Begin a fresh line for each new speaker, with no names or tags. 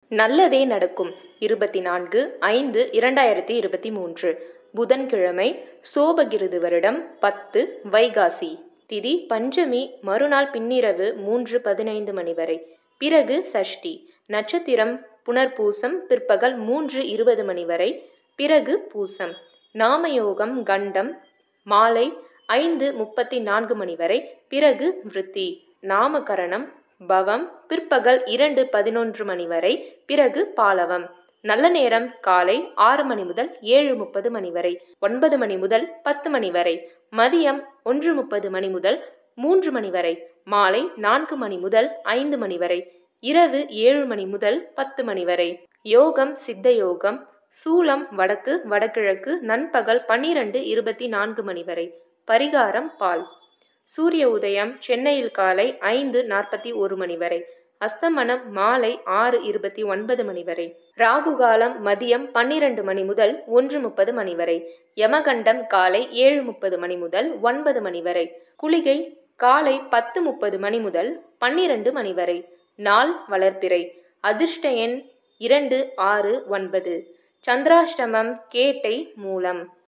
நல்லதே நடக்கும் இருபத்தி நான்கு ஐந்து இரண்டாயிரத்தி இருபத்தி மூன்று புதன்கிழமை சோபகிருது வருடம் பத்து வைகாசி திதி பஞ்சமி மறுநாள் பின்னிரவு மூன்று பதினைந்து மணி வரை பிறகு சஷ்டி நட்சத்திரம் புனர்பூசம் பிற்பகல் மூன்று இருபது மணி வரை பிறகு பூசம் நாமயோகம் கண்டம் மாலை ஐந்து முப்பத்தி நான்கு மணி வரை பிறகு விருத்தி நாமகரணம் பவம் பிற்பகல் இரண்டு பதினொன்று மணி வரை பிறகு பாலவம் நல்ல நேரம் காலை ஆறு மணி முதல் ஏழு முப்பது மணி வரை ஒன்பது மணி முதல் பத்து மணி வரை மதியம் ஒன்று முப்பது மணி முதல் மூன்று மணி வரை மாலை நான்கு மணி முதல் ஐந்து மணி வரை இரவு ஏழு மணி முதல் பத்து மணி வரை யோகம் சித்த யோகம் சூலம் வடக்கு வடகிழக்கு நண்பகல் பன்னிரண்டு இருபத்தி நான்கு மணி வரை பரிகாரம் பால் சூரிய உதயம் சென்னையில் காலை ஐந்து நாற்பத்தி ஒரு மணி வரை அஸ்தமனம் மாலை ஆறு இருபத்தி ஒன்பது மணி வரை ராகு காலம் மதியம் பன்னிரண்டு மணி முதல் ஒன்று முப்பது மணி வரை யமகண்டம் காலை ஏழு முப்பது மணி முதல் ஒன்பது மணி வரை குளிகை காலை பத்து முப்பது மணி முதல் பன்னிரண்டு மணி வரை நாள் வளர்ப்பிறை அதிர்ஷ்ட எண் இரண்டு ஆறு ஒன்பது சந்திராஷ்டமம் கேட்டை மூலம்